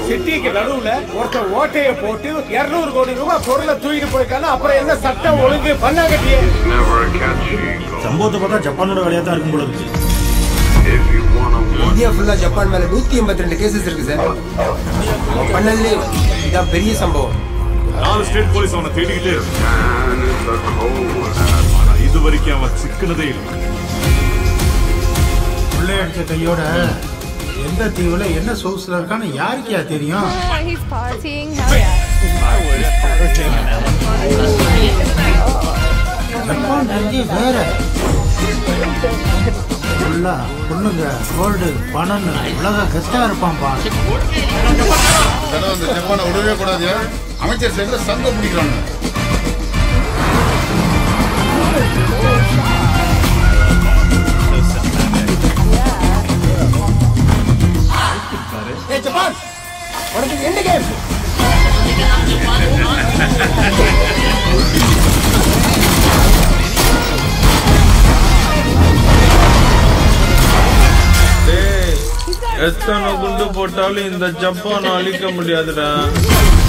சிட்டிக்கு நடுவுல ஒருத்தன் ஓட்டைய போட்டு 200 கோடி ரூபாய் பொருளை தூக்கிட்டு போயிருக்கானா அப்புறம் என்ன சட்டம் ஒழுங்கு பண்ணா கட்டியே Never a catch eagle. சம்பவத்தை பார்த்தா ஜப்பானோட வேலையா தான் இருக்கும் போல இருக்கு If you wanna watch India ஃபுல்லா ஜப்பான் மேல நூத்தி எண்பத்தி ரெண்டு கேசஸ் இருக்கு சார் அவன் பண்ணதுலே இதான் பெரிய சம்பவம் நாலு ஸ்டேட் போலீஸ் அவனை தேடிக்கிட்டே இருக்கு man in the cold. ஆனா இது வரைக்கும் அவன் சிக்கினதே இல்லை கொள்ளையடிச்ச கையோட எந்த தீவுல என்ன சொகுசுல இருக்கான்னு யாருக்கியா தெரியும் He's partying. Hell yeah. Japan ரேஞ்சே வேற ஃபுல்லா பொண்ணுங்க கோல்டு பணம்னு உலக கெஸ்டா இருப்பான்ப்பா தடவை அந்த ஜப்பானை விடவே கூடாது அமைச்சர் சேர்ந்து சங்கம் பிடிக்கிறாங்க ஏ ஜப்பான் உனக்கு என்ன கேம் எத்தனை குண்டு போட்டாலும் இந்த ஜப்பான் அழிக்க முடியாதுடா